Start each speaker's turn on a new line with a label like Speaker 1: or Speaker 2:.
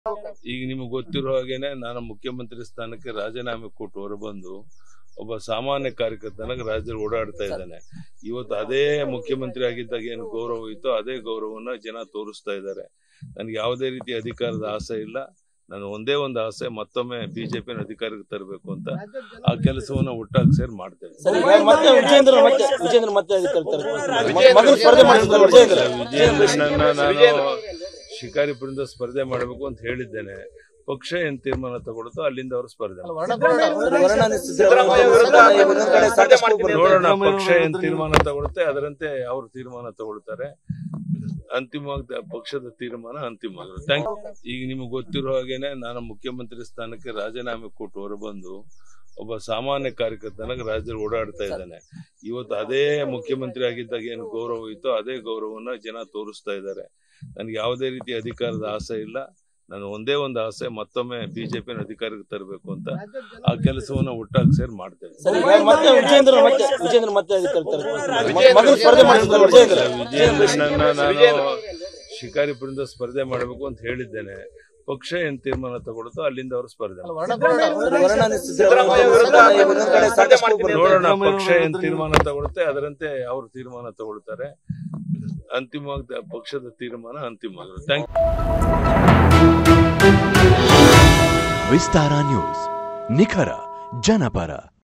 Speaker 1: ಈಗ ನಿಮಗೆ ಗೊತ್ತಿರೋ ಹಾಗೇನೆ ನಾನು ಮುಖ್ಯಮಂತ್ರಿ ಸ್ಥಾನಕ್ಕೆ ರಾಜೀನಾಮೆ ಕೊಟ್ಟು ಹೊರಬಂದು ಒಬ್ಬ ಸಾಮಾನ್ಯ ಕಾರ್ಯಕರ್ತನಾಗ ರಾಜ್ಯದಲ್ಲಿ ಓಡಾಡ್ತಾ ಇದ್ದಾನೆ ಇವತ್ತು ಅದೇ ಮುಖ್ಯಮಂತ್ರಿ ಆಗಿದ್ದಾಗ ಏನು ಗೌರವ ಇತ್ತೋ ಅದೇ ಗೌರವನ ಜನ ತೋರಿಸ್ತಾ ಇದ್ದಾರೆ ನನಗೆ ಯಾವುದೇ ರೀತಿ ಅಧಿಕಾರದ ಆಸೆ ಇಲ್ಲ ನಾನು ಒಂದೇ ಒಂದು ಆಸೆ ಮತ್ತೊಮ್ಮೆ ಬಿಜೆಪಿನ ಅಧಿಕಾರಕ್ಕೆ ತರಬೇಕು ಅಂತ ಆ ಕೆಲಸವನ್ನ ಒಟ್ಟಾಗಿ ಸೇರಿ ಮಾಡ್ತೇವೆ
Speaker 2: ಸರ್ ಈಗ ಮತ್ತೆ ವಿಜೇಂದ್ರ ಮತ್ತೆ ವಿಜೇಂದ್ರ ಮತ್ತೆ ಅಧಿಕಾರಿ ಮಗನ ಸ್ಪರ್ಧೆ ಮಾಡಿದ್ರು ವಿಜೇಂದ್ರ
Speaker 1: ವಿಜಯೇಂದ್ರನನ್ನ ನಾನು ಶಿಕಾರಿಪುರದಿಂದ ಸ್ಪರ್ಧೆ ಮಾಡಬೇಕು ಅಂತ ಹೇಳಿದ್ದೇನೆ ಪಕ್ಷ ಏನ್ ತೀರ್ಮಾನ ತಗೊಳುತ್ತೋ ಅಲ್ಲಿಂದ ಅವರು ಸ್ಪರ್ಧೆ ಮಾಡ್ತಾರೆ.
Speaker 2: ವರ್ಣ ಸಿದ್ದರಾಮಯ್ಯ ವಿರುದ್ಧ ಇನ್ನೊಂದ್ ಕಡೆ ಸಾಕಷ್ಟು ಬರುತ್ತೆ.
Speaker 1: ನೋಡೋಣ ಪಕ್ಷ ಏನ್ ತೀರ್ಮಾನ ತಗೊಳುತ್ತೆ ಅದರಂತೆ ಅವರು ತೀರ್ಮಾನ ತಗೊಳ್ತಾರೆ ಅಂತಿಮವಾಗಿ ಪಕ್ಷದ ತೀರ್ಮಾನ ಅಂತಿಮ ಥ್ಯಾಂಕ್ ಈಗ ನಿಮಗೆ ಗೊತ್ತಿರೋ ಹಾಗೇನೆ ನಾನು ಮುಖ್ಯಮಂತ್ರಿ ಸ್ಥಾನಕ್ಕೆ ರಾಜೀನಾಮೆ ಕೊಟ್ಟು ಹೊರಬಂದು ಒಬ್ಬ ಸಾಮಾನ್ಯ ಕಾರ್ಯಕರ್ತನಾಗ ರಾಜ್ಯದಲ್ಲಿ ಓಡಾಡ್ತಾ ಇದ್ದಾನೆ ಇವತ್ತು ಅದೇ ಮುಖ್ಯಮಂತ್ರಿ ಆಗಿದ್ದಾಗ ಏನು ಗೌರವ ಇತ್ತೋ ಅದೇ ಗೌರವನ ಜನ ತೋರಿಸ್ತಾ ಇದ್ದಾರೆ ನನಗೆ ಯಾವುದೇ ರೀತಿ ಅಧಿಕಾರದ ಆಸೆ ಇಲ್ಲ ನಾನು ಒಂದೇ ಒಂದು ಆಸೆ ಮತ್ತೊಮ್ಮೆ ಬಿಜೆಪಿನ ಅಧಿಕಾರಕ್ಕೆ ತರಬೇಕು ಅಂತ ಆ ಕೆಲಸವನ್ನ ಒಟ್ಟಾಗಿ ಸೇರಿ ಮಾಡ್ತೇವೆ
Speaker 2: ಸರ್ ಈಗ ಮತ್ತೆ ವಿಜೇಂದ್ರ ಮತ್ತೆ ವಿಜೇಂದ್ರ ಮತ್ತೆ ಅಧಿಕಾರಿ ಮಗನ ಸ್ಪರ್ಧೆ ಮಾಡಿದ್ರು ವಿಜೇಂದ್ರ
Speaker 1: ವಿಜಯೇಂದ್ರನನ್ನ ನಾನು ಶಿಕಾರಿಪುರದಿಂದ ಸ್ಪರ್ಧೆ ಮಾಡಬೇಕು ಅಂತ ಹೇಳಿದ್ದೇನೆ ಪಕ್ಷ ಏನ್ ತೀರ್ಮಾನ ತಗೊಳುತ್ತೋ ಅಲ್ಲಿಂದ ಅವರು ಸ್ಪರ್ಧೆ ಮಾಡ್ತಾರೆ.
Speaker 2: ವರ್ಣ ಸಿದ್ದರಾಮಯ್ಯ ವಿರುದ್ಧ ಇನ್ನೊಂದ್ ಕಡೆ ಸಾಕಷ್ಟು ಬರುತ್ತೆ.
Speaker 1: ನೋಡೋಣ ಪಕ್ಷ ಏನ್ ತೀರ್ಮಾನ ತಗೊಳುತ್ತೆ ಅದರಂತೆ ಅವರು ತೀರ್ಮಾನ ತಗೊಳ್ತಾರೆ ಅಂತಿಮವಾಗಿ ಪಕ್ಷದ ತೀರ್ಮಾನ ಅಂತಿಮ ಥ್ಯಾಂಕ್
Speaker 3: ವಿಸ್ತಾರ ನ್ಯೂಸ್ ನಿಖರ ಜನಪರ